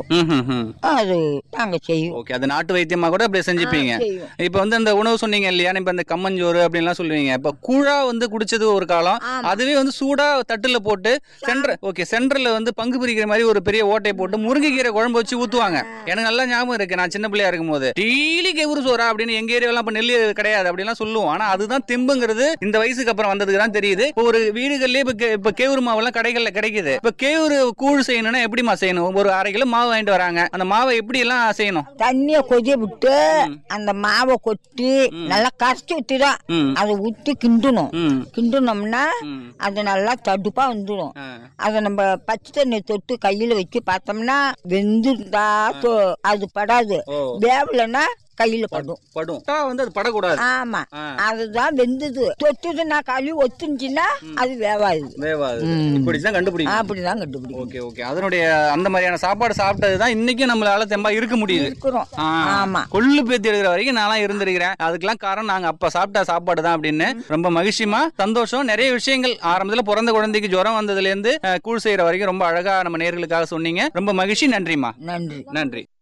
வந்துடும் ம்ஹும்ஹும். அது நாங்க செய்வோம் ஓகே அது நாட்டு வைத்தியமா கூட அப்படியே செஞ்சுப்பீங்க ஆ, செய்வோம். இப்ப வந்து அந்த உணவு சொன்னீங்க இல்லையா இப்ப இந்த கம்மஞ்சோறு அப்படின்லாம் சொல்லுவீங்க இப்ப கூழா வந்து குடிச்சது ஒரு காலம் ஆமா. அதுவே வந்து சூடா தட்டுல போட்டு சென்டர் ஓகே சென்டர்ல வந்து பங்கு பிரிக்கிற மாதிரி ஒரு பெரிய ஓட்டை போட்டு முருங்கைக்கீரை குழம்பு வச்சு ஊத்துவாங்க எனக்கு நல்லா ஞாபகம் இருக்கு நான் சின்ன பிள்ளையா இருக்கும்போது டெய்லி கெவுரு சோறா அப்படின்னு எங்க ஏரியாலாம் இப்ப நெல் கிடையாது அப்படிலாம் சொல்லுவோம் ஆனா அதுதான் தெம்புங்கிறது இந்த வயசுக்கு அப்புறம் வந்ததுக்கு தான் தெரியுது இப்போ ஒரு வீடுகள்லயே இப்ப கே- இப்ப கேவுரு மாவெல்லாம் கடைகள்ல கிடைக்குது இப்ப கேவுரு கூழ் செய்யணும்னா எப்படிமா செய்யணும் ஒரு அரை கிலோ மாவு வாங்கிட்டு வராங்க அந்த மாவை எப்படி எல்லாம் செய்யணும் தண்ணிய கொதிய விட்டு அந்த மாவை கொட்டி நல்லா கரைச்சி விட்டுதான் ம் அதை ஊற்றி கிண்டணும் ம் கிண்டுனோம்னா ம் அது நல்லா தடுப்பா வந்துடும் ஆ. அதை நம்ம பச்சை தண்ணி தொட்டு கையில வச்சு பார்த்தோம்னா வெந்திருந்தா தொ- அது படாது ஓ வேவலைன்னா கையில படும் படும் ஆ, வந்து அது படக்கூடாது ஆமா ஆ. அதுதான் வெந்தது தொட்டுதுன்னா களி ஒத்துஞ்சுன்னா அது வேவாது வேவாது ம். இப்படிதான் கண்டுபிடிக்கும் அப்படிதான் கண்டுபிடிக்கும் ஓகே ஓகே அதனுடைய அந்த மாதிரியான சாப்பாடு சாப்பிட்டது தான் இன்னைக்கும் நம்மளால தெம்பா இருக்க முடியுது இருக்கிறோம் ஆ, ஆமா கொள்ளு பேத்தி எடுக்கிற வரைக்கும் நான்லாம் இருந்திருக்கிறேன் அதுக்கெல்லாம் காரணம் நாங்க அப்ப சாப்பிட்ட சாப்பாடு தான் அப்படின்னு ரொம்ப மகிழ்ச்சிமா சந்தோஷம் நிறைய விஷயங்கள் ஆரம்பத்துல பிறந்த குழந்தைக்கு ஜுரம் வந்ததுல இருந்து அஹ், கூழ் செய்யற வரைக்கும் ரொம்ப அழகா நம்ம நேர்களுக்காக சொன்னீங்க ரொம்ப மகிழ்ச்சி நன்றிமா நன்றி நன்றி